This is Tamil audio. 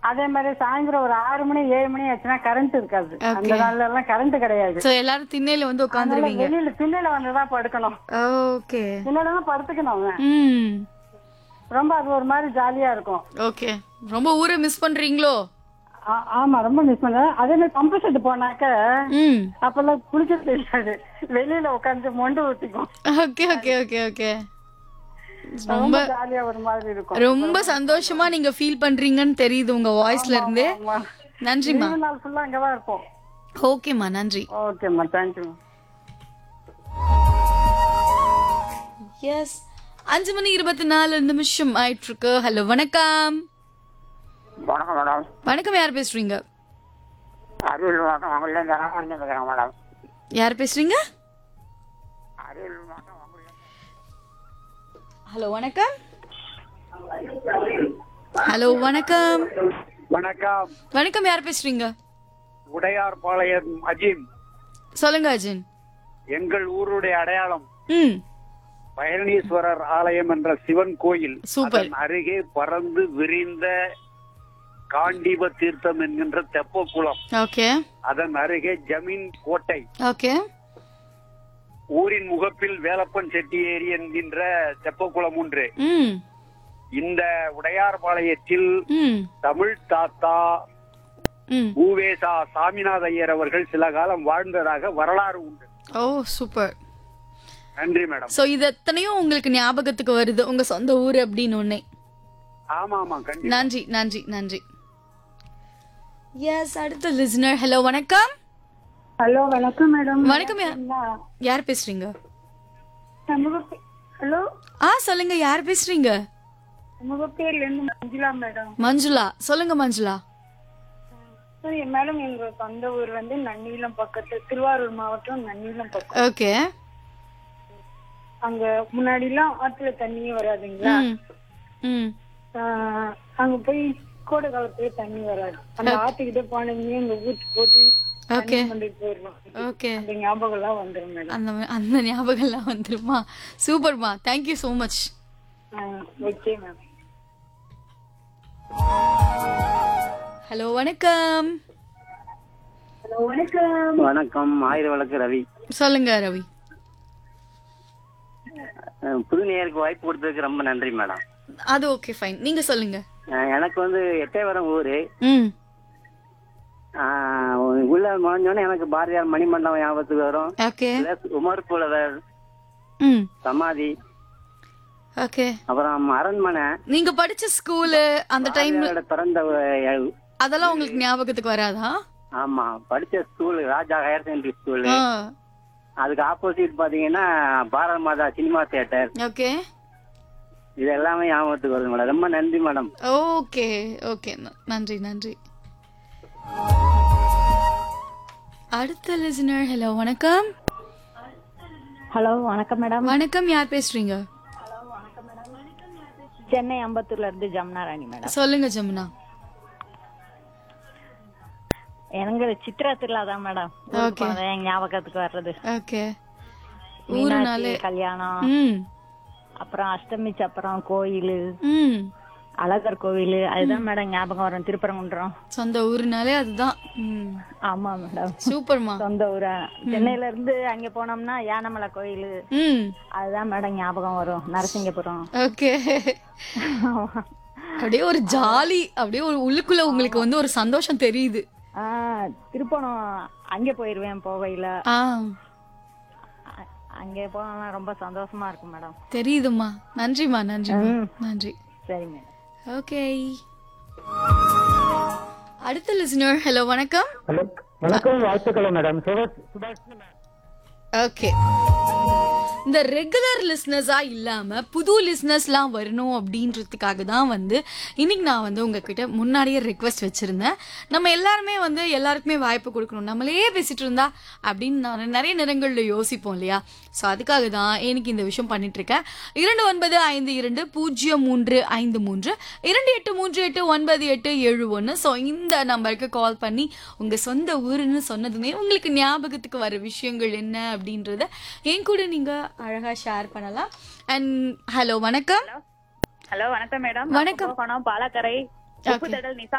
அதே மாதிரி சாயந்தரம் ஒரு ஆறு மணி ஏழு மணி ஆச்சுன்னா கரண்ட் இருக்காது அந்த நாள்ல எல்லாம் கரண்ட் கிடையாது சோ எல்லாரும் திண்ணையில வந்து அதனால உட்காந்துருவீங்க வெளியில திண்ணையில வந்துதான் படுக்கணும் ஓகே திண்ணையில தான் படுத்துக்கணும் ம் ரொம்ப அது ஒரு மாதிரி ஜாலியா இருக்கும் ஓகே ரொம்ப ஊரை மிஸ் பண்றீங்களோ ஆ- ஆமா ரொம்ப மிஸ் பண்ணேன் அதே மாதிரி பம்பு செட் போனாக்க ம் அப்பெல்லாம் குளிக்க தெரியாது வெளியில உட்காந்து மொண்டு ஊத்திக்கும் ஓகே ஓகே ஓகே ஓகே ரொம்ப ஜாலியா ஒரு மாதிரி இருக்கும் ரொம்ப சந்தோஷமா நீங்க ஃபீல் பண்றீங்கன்னு தெரியுது உங்க வாய்ஸ்ல இருந்து ஆமா. நன்றிம்மா லீவு நாள் ஃபுல்லா அங்கதான் இருப்போம் ஓகேம்மா நன்றி ஓகேம்மா தேங்க்யூ எஸ் அஞ்சு மணி இருபத்தி நாலு நிமிஷம் ஆயிட்டு இருக்கு ஹலோ வணக்கம் வணக்கம் மேடம் வணக்கம் யார் பேசுறீங்க அரியல் மாவட்டம் உங்களில் இருந்து பேசுகிறேன் மேடம் யார் பேசுறீங்க அரியல் மாவட்டம் உங்களில் ஹலோ வணக்கம் ஹலோ வணக்கம் வணக்கம் வணக்கம் யார் பேசுறீங்க உடையார்பாளையம் அஜீம் சொல்லுங்க அர்ஜுன் எங்கள் ஊருடைய அடையாளம் ம் பழனீஸ்வரர் ஆலயம் என்ற சிவன் கோயில் சூப்பர். அதன் அருகே பறந்து விரிந்த காண்டீப தீர்த்தம் என்கின்ற தெப்பக்குளம் ஓகே அதன் அருகே ஜமீன் கோட்டை ஓகே ஊரின் முகப்பில் வேலப்பன் செட்டியேரி என்கின்ற தெப்பக்குளம் ஒன்று ம் இந்த உடையார்பாளையத்தில் ம் தமிழ் தாத்தா ம் பூவேசா சாமிநாத ஐயர் அவர்கள் சில காலம் வாழ்ந்ததாக வரலாறு உண்டு ஓ சூப்பர் நன்றி மேடம் சோ இது எத்தனையும் உங்களுக்கு ஞாபகத்துக்கு வருது உங்க சொந்த ஊர் அப்படின்னு ஒன்னே ஆமா ஆமா கண்டிப்பா நன்றி நன்றி நன்றி எஸ் அடுத்த லிசனர் ஹலோ வணக்கம் ஹலோ வணக்கம் மேடம் வணக்கம் யா- யார் பேசுறீங்க ஹலோ ஆ சொல்லுங்க யார் பேசுறீங்க உங்க பேர்ல இருந்து மஞ்சுளா மேடம் மஞ்சுளா சொல்லுங்க மஞ்சுளா சரி மேடம் எங்க சொந்த ஊர் வந்து நன்னிலம் பக்கத்து திருவாரூர் மாவட்டம் நன்னிலம் பக்கம் ஓகே அங்க முன்னாடி எல்லாம் ஆத்துல தண்ணியே வராதுங்களா ம் ம் ஆஹ் அங்க போய் கோடை காலத்துல தண்ணி வராது அந்த ஆத்துக்கிட்ட போனீங்க எங்க ஊருக்கு போட்டு ஓகே பண்ணிட்டு போயிடுவோம் ஓகே அந்த ஞாபகம் எல்லாம் வந்துரும் மேடம் அந்த மா- அந்த ஞாபகம்லாம் வந்துருமா சூப்பர்மா thank you so much okay ma'am hello வணக்கம் ஹலோ வணக்கம் வணக்கம் ஆயிர வழக்கு ரவி சொல்லுங்க ரவி அஹ் புது நேயருக்கு வாய்ப்பு கொடுத்ததுக்கு ரொம்ப நன்றி மேடம் அது ஓகே ஃபைன் நீங்க சொல்லுங்க அஹ் எனக்கு வந்து எட்டயபுரம் ஊரு ம் அஹ் உள்ள நுழைஞ்சோடனே எனக்கு பாரதியார் மணிமண்டபம் ஞாபகத்துக்கு வரும் ஓகே plus உமர் புலவர் ம் சமாதி ஓகே அப்புறம் அரண்மனை நீங்க படிச்ச ஸ்கூலு அந்த டைம் பாரதியாரோட பிறந்த அஹ், அதெல்லாம் உங்களுக்கு ஞாபகத்துக்கு வராதா ஆமா படிச்ச school Raja higher secondary school ஆ அதுக்கு ஆப்போசிட் பாத்தீங்கன்னா பாரத மாதா சினிமா தியேட்டர் ஓகே இது எல்லாமே ஞாபகத்துக்கு வருது மேடம் ரொம்ப நன்றி மேடம் ஓகே ஓகே நன்றி நன்றி அடுத்த லிசனர் ஹலோ வணக்கம் ஹலோ வணக்கம் மேடம் வணக்கம் யார் பேசுறீங்க சென்னை அம்பத்தூர்ல இருந்து ஜமுனா ராணி மேடம் சொல்லுங்க ஜமுனா எனக்கு சித்ரா திருவிழா தான் மேடம் ஊருக்கு போனது என் ஞாபகத்துக்கு வர்றது ஓகே மீனாட்சி கல்யாணம் ம் அப்புறம் அஷ்டமி சப்பரம் கோயில் ம் அழகர் கோவில் அதுதான் மேடம் ஞாபகம் வரும் திருப்பரங்குன்றம் சொந்த ஊருனாலே அதுதான் ம் ஆமா மேடம் சூப்பர்மா சொந்த ஊரா சென்னையில இருந்து அங்க போனோம்னா யானமலை கோயில் ம் அதுதான் மேடம் ஞாபகம் வரும் நரசிங்கபுரம் ஓகே அப்படியே ஒரு ஜாலி அப்படியே ஒரு உள்ளுக்குள்ள உங்களுக்கு வந்து ஒரு சந்தோஷம் தெரியுது ஆஹ் திருப்பணம் அங்க போயிருவேன் போகையில ஆ அ- அங்கே போனா ரொம்ப சந்தோஷமா இருக்கும் மேடம் தெரியுதுமா நன்றிமா நன்றிமா நன்றி சரி மேடம் ஓகே அடுத்த லிசனர் ஹலோ வணக்கம் ஹலோ வணக்கம் வாழ்த்துக்கள் மேடம் சுபாஷ் சுபாஷ் ஓகே இந்த ரெகுலர் லிஸ்னஸா இல்லாம புது லிஸ்னஸ்லாம் வரணும் அப்படின்றதுக்காக தான் வந்து இன்னைக்கு நான் வந்து உங்ககிட்ட முன்னாடியே ரெக்வஸ்ட் வச்சிருந்தேன் நம்ம எல்லாருமே வந்து எல்லாருக்குமே வாய்ப்பு கொடுக்கணும் நம்மளே பேசிட்டு இருந்தா அப்படின்னு நான் நிறைய நேரங்களில் யோசிப்போம் இல்லையா ஸோ அதுக்காக தான் எனக்கு இந்த விஷயம் பண்ணிட்டு இருக்கேன் இரண்டு ஒன்பது ஐந்து இரண்டு பூஜ்ஜியம் மூன்று ஐந்து மூன்று இரண்டு எட்டு மூன்று எட்டு ஒன்பது எட்டு ஏழு ஒன்று ஸோ இந்த நம்பருக்கு கால் பண்ணி உங்க சொந்த ஊருன்னு சொன்னதுமே உங்களுக்கு ஞாபகத்துக்கு வர விஷயங்கள் என்ன அப்படின்றத என் கூட நீங்க அழகா ஷேர் பண்ணலாம் அண்ட் ஹலோ வணக்கம் ஹலோ வணக்கம் மேடம் வணக்கம். கும்பகோணம் பாலக்கரை உப்புத்தடல் நிசா